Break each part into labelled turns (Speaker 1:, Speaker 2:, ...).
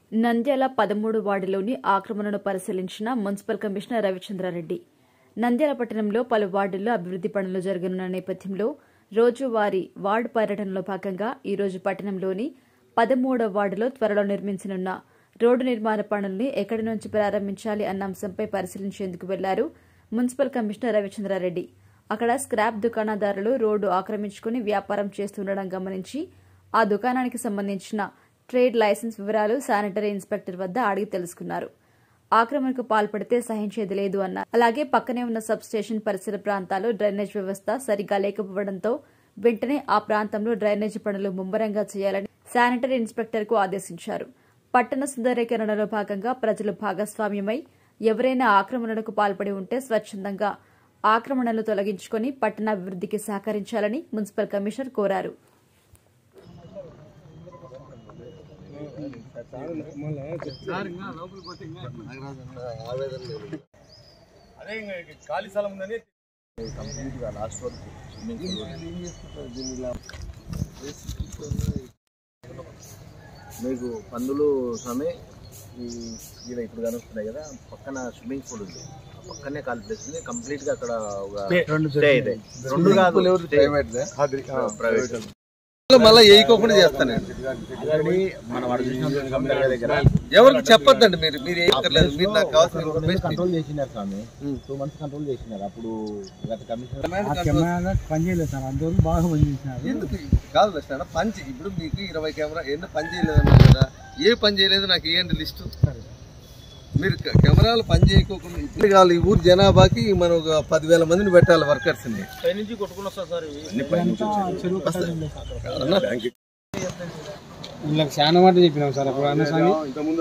Speaker 1: నంద్యాల పదమూడు వార్డులోని ఆక్రమణను పరిశీలించిన municipal commissioner Ravichandra Reddy Nandyal పట్టణంలో పలు వార్డుల్లో అభివృద్ది పనులు జరగనున్న నేపథ్యంలో రోజువారీ వార్డు పర్యటనలో భాగంగా ఈరోజు పట్టణంలోని పదమూడవ వార్డులో త్వరలో నిర్మించనున్న రోడ్డు నిర్మాణ పనుల్ని ఎక్కడి నుంచి ప్రారంభించాలి అన్న అంశంపై పరిశీలించేందుకు వెళ్లారు మున్సిపల్ కమిషనర్ రవిచంద్రారెడ్డి అక్కడ స్క్రాప్ దుకాణదారులు రోడ్డు ఆక్రమించుకుని వ్యాపారం చేస్తుండడం గమనించి ఆ దుకాణానికి సంబంధించిన ట్రేడ్ లైసెన్స్ వివరాలు శానిటరీ ఇన్స్పెక్టర్ వద్ద అడిగి తెలుసుకున్నారు ఆక్రమణకు పాల్పడితే సహించేది లేదు అన్నారు అలాగే పక్కనే ఉన్న సబ్ స్టేషన్ పరిసర ప్రాంతాల్లో డ్రైనేజ్ వ్యవస్థ సరిగా లేకపోవడంతో వెంటనే ఆ ప్రాంతంలో డ్రైనేజీ పనులు ముమ్మరంగా చేయాలని శానిటరీ ఇన్స్పెక్టర్ కు ఆదేశించారు పట్టణ సుందరీకరణలో భాగంగా ప్రజలు భాగస్వామ్యమై ఎవరైనా ఆక్రమణలకు పాల్పడి ఉంటే స్వచ్ఛందంగా ఆక్రమణలు తొలగించుకుని పట్టణాభివృద్ధికి సహకరించాలని మున్సిపల్ కమిషనర్ కోరారు
Speaker 2: అదే ఇంకా ఖాళీ స్థలం ఉందని
Speaker 3: కంప్లీట్గా లాస్ట్ వరకు స్విమ్మింగ్ మీకు పందులు స్వామి ఈ ఈడ ఇప్పుడు కనుస్తున్నాయి కదా పక్కన స్విమ్మింగ్ పూల్ ఉంది ఆ పక్కనే ఖాళీ ప్లేస్ ఉంది కంప్లీట్ గా అక్కడ ఒక స్టే ಇದೆ రెండు కాదు ప్రైవేట్
Speaker 2: మళ్ళీ వేయకోకుండా చేస్తాను
Speaker 3: మన వాడు చూసిన కంపెనీ దగ్గర
Speaker 2: ఎవరికి చెప్పొద్దండి మీరు మీరు వేయక్కర్లేదు మీరు నాకు కావాల్సిన ఇన్ఫర్మేషన్
Speaker 4: కంట్రోల్ చేసినారు స్వామి టూ మంత్స్ కంట్రోల్ చేసినారు అప్పుడు గత కమిషనర్
Speaker 5: పనిచేయలేదు సార్ అందువల్ల బాగా పనిచేసినారు
Speaker 2: ఎందుకు కాదు లక్ష్మణ పని చే- ఇప్పుడు మీకు ఇరవై కెమెరా ఎన్ని పని చేయలేదు అన్నారు కదా ఏ పని చేయలేదు నాకు ఇవ్వండి లిస్టు మీరు క- కెమెరాలు పని చేయకోకుండా ఇప్పుడు కావాలి ఈ ఊరు జనాభాకి మనం ఒక పదివేల మందిని పెట్టాలి వర్కర్స్ని
Speaker 5: వీళ్ళకి చాలా మాట చెప్పినాం సార్ అప్పుడు అన్న స్వామి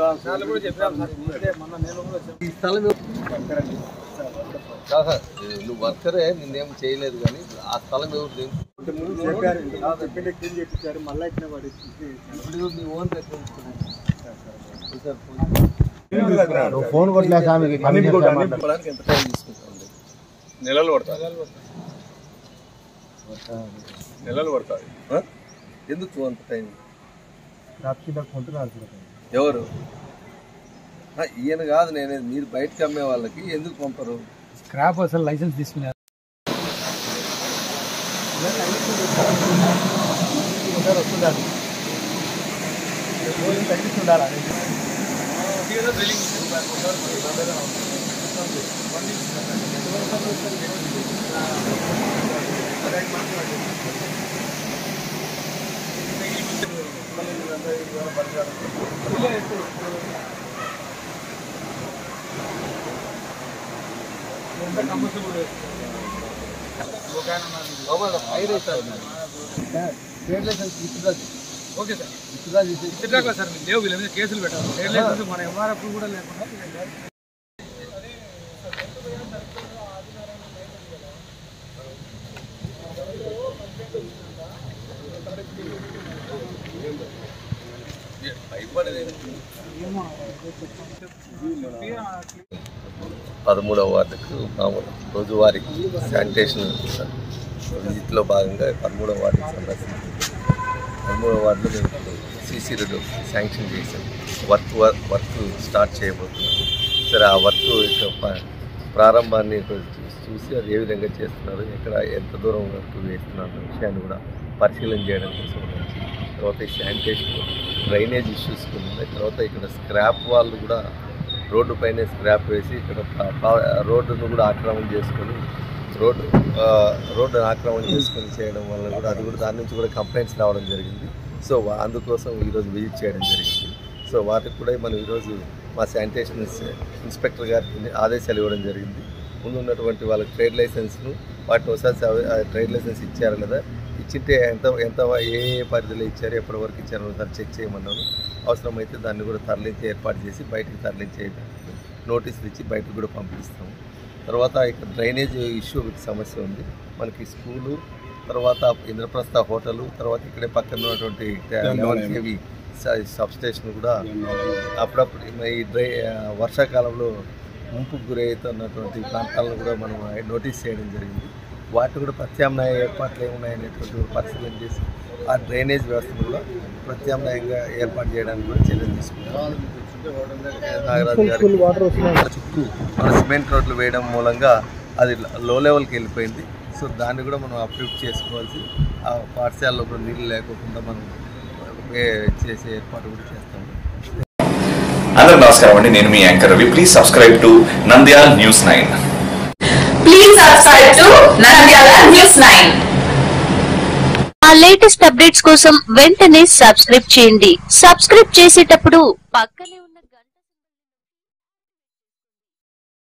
Speaker 2: ఈ స్థలం ఎవ- కాదు సార్, నువ్వు వర్కరే నిన్నేం చేయలేదు కానీ ఆ స్థలం ఎవరు ఇప్పుడు మీ ఓన్
Speaker 4: ఫోన్ కొట్టలే స్వామి
Speaker 2: చెప్పడానికి ఎంత టైం తీసుకుంటుంది
Speaker 6: నెలలు పడతాయి నెలలు పడతాయి
Speaker 2: ఆ? ఎందుకు అంత టైం ఎవరు ఆ, ఈయన కాదు నేను మీరు బయటకు అమ్మే వాళ్ళకి ఎందుకు పంపరు
Speaker 5: స్క్రాప్ అసలు లైసెన్స్ తీసుకున్నారు
Speaker 2: మామూలుగా ఫైర్ అవుతారు trade license withdraw
Speaker 5: okay sir
Speaker 2: withdraw చేసి
Speaker 5: ఇట్లా సార్ మీరు లేవు వీళ్ళ మీద కేసులు పెట్టారు ట్రేడ్ లైసెన్స్ మన ఎంఆర్ఎఫ్ కూడా లేకుండా
Speaker 2: భయపడేది పదమూడవ వార్డుకు మామూలు రోజువారీ శానిటేషన్ విజిట్లో భాగంగా పదమూడవ వార్డుకి సందర్శించింది పదమూడవ వార్డులో మేము సీసీ రోడ్డు శాంక్షన్ చేసాం వర్క్ వర్క్ స్టార్ట్ చేయబోతున్నాం సరే ఆ వర్క్ యొక్క ప- ప్రారంభాన్ని కొంచెం చూసి అది ఏ విధంగా చేస్తున్నారు ఎక్కడ ఎంత దూరం వరకు వేస్తున్నారు అన్న విషయాన్ని కూడా పరిశీలన చేయడం కోసం వచ్చి తర్వాత ఈ శానిటేషన్ డ్రైనేజ్ ఇష్యూస్ కొన్ని ఉన్నాయి తర్వాత ఇక్కడ స్క్రాప్ వాళ్ళు కూడా రోడ్డు పైన స్క్రాప్ వేసి ఇక్కడ ప- ప- రోడ్డును కూడా ఆక్రమణ చేసుకొని రోడ్డు ఆ, రోడ్డును ఆక్రమణ చేసుకొని చేయడం వల్ల కూడా అది కూడా దాని నుంచి కూడా కంప్లైంట్స్ రావడం జరిగింది సో వా- అందుకోసం ఈరోజు విజిట్ చేయడం జరిగింది సో వాటికి కూడా మనం ఈరోజు మా శానిటేషన్ ఇన్స్పెక్టర్ గారికి ఆదేశాలు ఇవ్వడం జరిగింది ముందు ఉన్నటువంటి వాళ్ళకి ట్రేడ్ లైసెన్స్ను వాటిని ఒకసారి సవ- ఆ ట్రేడ్ లైసెన్స్ ఇచ్చారు కదా ఇచ్చింటే ఎంత ఎంత ఏ ఏ పరిధిలో ఇచ్చారు ఎప్పటి వరకు ఇచ్చారు ఒకసారి చెక్ చేయమన్నాను అవసరమైతే దాన్ని కూడా తరలించి ఏర్పాటు చేసి బయటికి తరలించే నోటీసులు ఇచ్చి బయటకు కూడా పంపిస్తాము తర్వాత ఇక్కడ డ్రైనేజ్ ఇష్యూ ఒకటి సమస్య ఉంది మనకి స్కూలు తర్వాత ఇంద్రప్రస్థ హోటలు తర్వాత ఇక్కడే పక్కన ఉన్నటువంటి లెవెన్ కేవీ సబ్ స్టేషన్ కూడా అప్పుడప్పుడు ఈ డ్రై ఆ, వర్షాకాలంలో ముంపుకు గురవుతున్నటువంటి ప్రాంతాలను కూడా మనం నోటీస్ చేయడం జరిగింది వాటి కూడా ప్రత్యామ్నాయ ఏర్పాట్లు ఏమున్నాయనేటువంటి పరిశీలన చేసి ఆ డ్రైనేజ్ వ్యవస్థ కూడా ప్రత్యామ్నాయంగా ఏర్పాటు చేయడానికి కూడా చర్యలు తీసుకున్నాం నాగరాజు గారి చుట్టూ మన సిమెంట్ రోడ్లు వేయడం మూలంగా అది లో లెవెల్కి వెళ్ళిపోయింది సో దాన్ని కూడా మనం అప్రూవ్ చేసుకోవాల్సి ఆ పాఠశాలలో కూడా నీళ్ళు లేకోకుండా మనం వే- చేసే ఏర్పాటు కూడా చేస్తాము
Speaker 7: అందరూ నమస్కారం అండి నేను మీ anchor Ravi please subscribe to Nandyala news nine
Speaker 8: Please subscribe to Nandyala News 9.
Speaker 9: ఆ లేటెస్ట్ అప్డేట్స్ కోసం వెంటనే సబ్స్క్రైబ్ చేయండి సబ్స్క్రైబ్ చేసేటప్పుడు పక్కనే ఉన్న